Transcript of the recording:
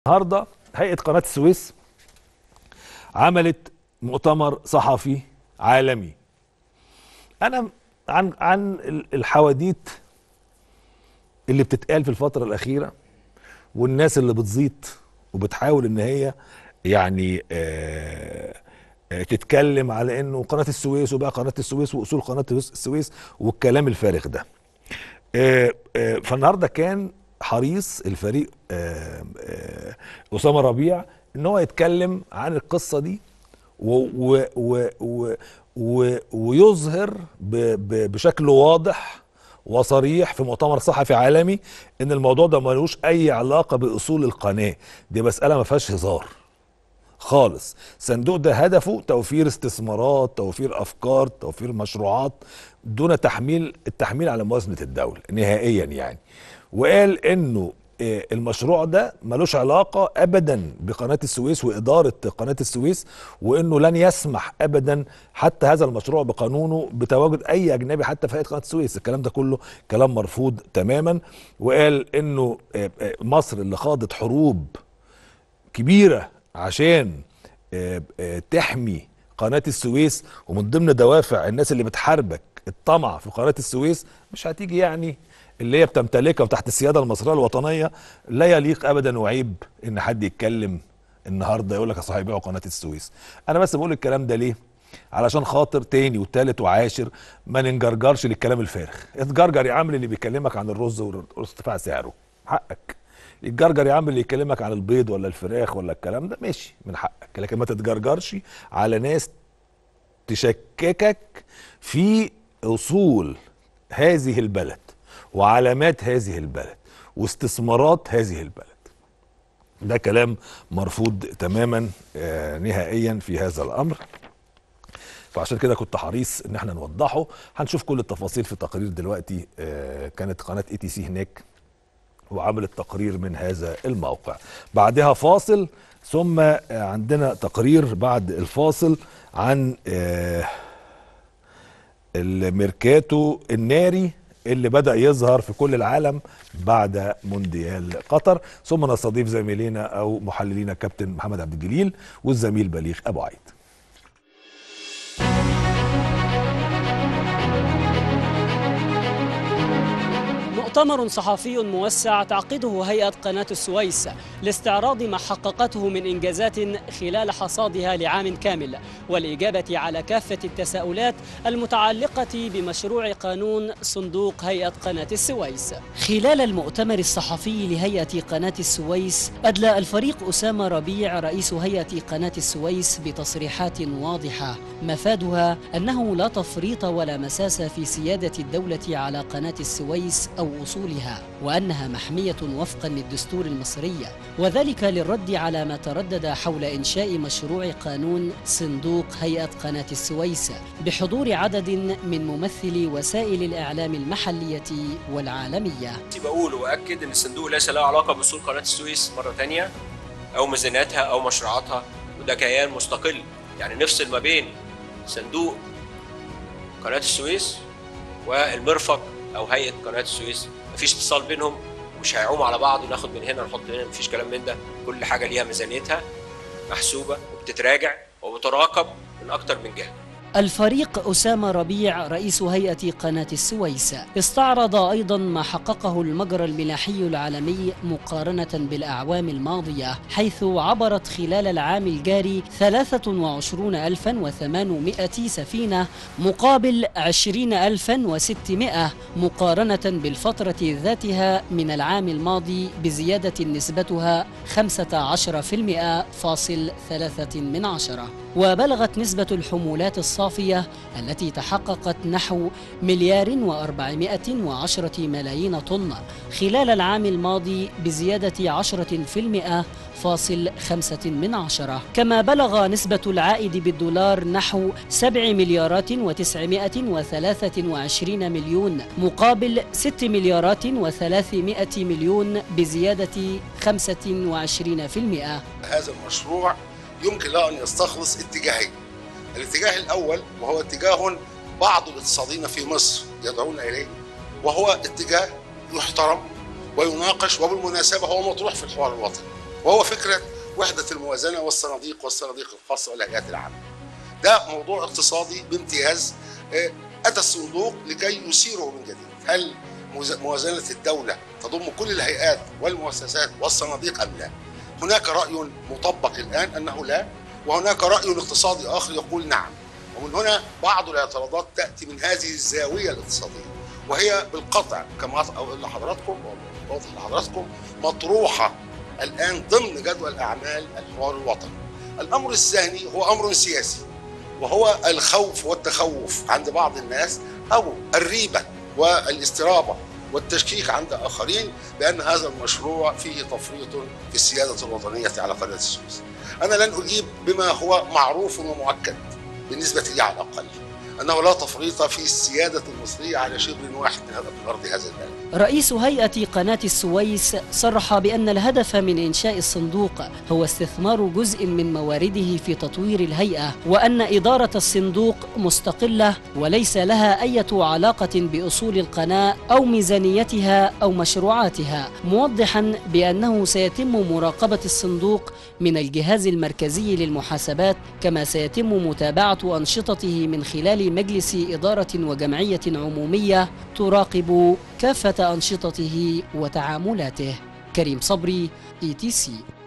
النهارده هيئه قناه السويس عملت مؤتمر صحفي عالمي انا عن عن الحواديت اللي بتتقال في الفتره الاخيره والناس اللي بتزيط وبتحاول ان هي يعني آه آه تتكلم على انه قناه السويس وبقى قناه السويس واصول قناه السويس والكلام الفارغ ده آه آه فالنهارده كان حريص الفريق آه آه اسامه ربيع ان هو يتكلم عن القصه دي و و و و و ويظهر ب ب بشكل واضح وصريح في مؤتمر صحفي عالمي ان الموضوع ده ملوش اي علاقه باصول القناه دي مساله ما فيهاش هزار خالص صندوق ده هدفه توفير استثمارات توفير افكار توفير مشروعات دون تحميل التحميل على موازنه الدوله نهائيا يعني وقال انه المشروع ده ملوش علاقة أبدا بقناة السويس وإدارة قناة السويس وإنه لن يسمح أبدا حتى هذا المشروع بقانونه بتواجد أي أجنبي حتى في هيئة قناة السويس الكلام ده كله كلام مرفوض تماما وقال إنه مصر اللي خاضت حروب كبيرة عشان تحمي قناة السويس ومن ضمن دوافع الناس اللي بتحاربك الطمع في قناة السويس مش هتيجي يعني اللي هي بتمتلكها وتحت السياده المصريه الوطنيه لا يليق ابدا وعيب ان حد يتكلم النهارده يقول لك اصل هيبيعوا قناه السويس انا بس بقول الكلام ده ليه علشان خاطر تاني وتالت وعاشر ما ننجرجرش للكلام الفارغ اتجرجر يا عم اللي بيكلمك عن الرز وارتفاع سعره حقك يتجرجر يا عم اللي يكلمك عن البيض ولا الفراخ ولا الكلام ده ماشي من حقك لكن ما تتجرجرش على ناس تشككك في اصول هذه البلد وعلامات هذه البلد واستثمارات هذه البلد ده كلام مرفوض تماما آه نهائيا في هذا الامر فعشان كده كنت حريص ان احنا نوضحه هنشوف كل التفاصيل في تقرير دلوقتي آه كانت قناه اي تي سي هناك وعملت تقرير من هذا الموقع بعدها فاصل ثم آه عندنا تقرير بعد الفاصل عن آه الميركاتو الناري اللي بدأ يظهر في كل العالم بعد مونديال قطر ثم نستضيف زميلينا أو محللينا كابتن محمد عبد الجليل والزميل بليغ أبو عيد مؤتمر صحفي موسع تعقده هيئة قناة السويس لاستعراض ما حققته من إنجازات خلال حصادها لعام كامل والإجابة على كافة التساؤلات المتعلقة بمشروع قانون صندوق هيئة قناة السويس خلال المؤتمر الصحفي لهيئة قناة السويس أدلى الفريق أسامة ربيع رئيس هيئة قناة السويس بتصريحات واضحة مفادها أنه لا تفريط ولا مساس في سيادة الدولة على قناة السويس أو أصولها وأنها محمية وفقا للدستور المصري وذلك للرد على ما تردد حول إنشاء مشروع قانون صندوق هيئة قناة السويس بحضور عدد من ممثلي وسائل الإعلام المحلية والعالمية بقول وأكد أن الصندوق ليس له علاقة بأصول قناة السويس مرة تانية أو ميزانياتها أو مشروعاتها وده كيان مستقل يعني نفصل ما بين صندوق قناة السويس والمرفق او هيئه قناه السويس مفيش اتصال بينهم مش هيعوموا على بعض وناخد من هنا نحط هنا مفيش كلام من ده كل حاجه ليها ميزانيتها محسوبه وبتتراجع وبتراقب من اكتر من جهه الفريق أسامة ربيع رئيس هيئة قناة السويس استعرض أيضا ما حققه المجرى الملاحي العالمي مقارنة بالأعوام الماضية حيث عبرت خلال العام الجاري 23800 سفينة مقابل 20600 مقارنة بالفترة ذاتها من العام الماضي بزيادة نسبتها 15% فاصل ثلاثة من عشرة وبلغت نسبة الحمولات الصافية التي تحققت نحو مليار وأربعمائة وعشرة ملايين طن خلال العام الماضي بزيادة عشرة في المئة فاصل خمسة من عشرة كما بلغ نسبة العائد بالدولار نحو سبع مليارات وتسعمائة وثلاثة وعشرين مليون مقابل ست مليارات وثلاثمائة مليون بزيادة خمسة وعشرين في المئة هذا المشروع يمكن له ان يستخلص اتجاهين الاتجاه الاول وهو اتجاه بعض الاقتصاديين في مصر يدعون اليه وهو اتجاه يحترم ويناقش وبالمناسبه هو مطروح في الحوار الوطني وهو فكره وحده الموازنه والصناديق والصناديق الخاصه والهيئات العامه. ده موضوع اقتصادي بامتياز آه، اتى الصندوق لكي يسيره من جديد، هل موز- موازنه الدوله تضم كل الهيئات والمؤسسات والصناديق ام لا؟ هناك راي مطبق الان انه لا، وهناك راي اقتصادي اخر يقول نعم. ومن هنا بعض الاعتراضات تاتي من هذه الزاويه الاقتصاديه وهي بالقطع كما اقول لحضراتكم واوضح لحضراتكم مطروحه الان ضمن جدول اعمال الحوار الوطني. الامر الثاني هو امر سياسي وهو الخوف والتخوف عند بعض الناس او الريبه والاسترابه والتشكيك عند اخرين بان هذا المشروع فيه تفريط في السياده الوطنيه على قناه السويس. انا لن اجيب بما هو معروف ومؤكد بالنسبه لي على الاقل انه لا تفريط في السياده المصريه على شبر واحد من هذا من ارض هذا البلد. رئيس هيئة قناة السويس صرح بأن الهدف من إنشاء الصندوق هو استثمار جزء من موارده في تطوير الهيئة وأن إدارة الصندوق مستقلة وليس لها أي علاقة بأصول القناة أو ميزانيتها أو مشروعاتها موضحا بأنه سيتم مراقبة الصندوق من الجهاز المركزي للمحاسبات كما سيتم متابعة أنشطته من خلال مجلس إدارة وجمعية عمومية تراقب كافة أنشطته وتعاملاته كريم صبري اي تي سي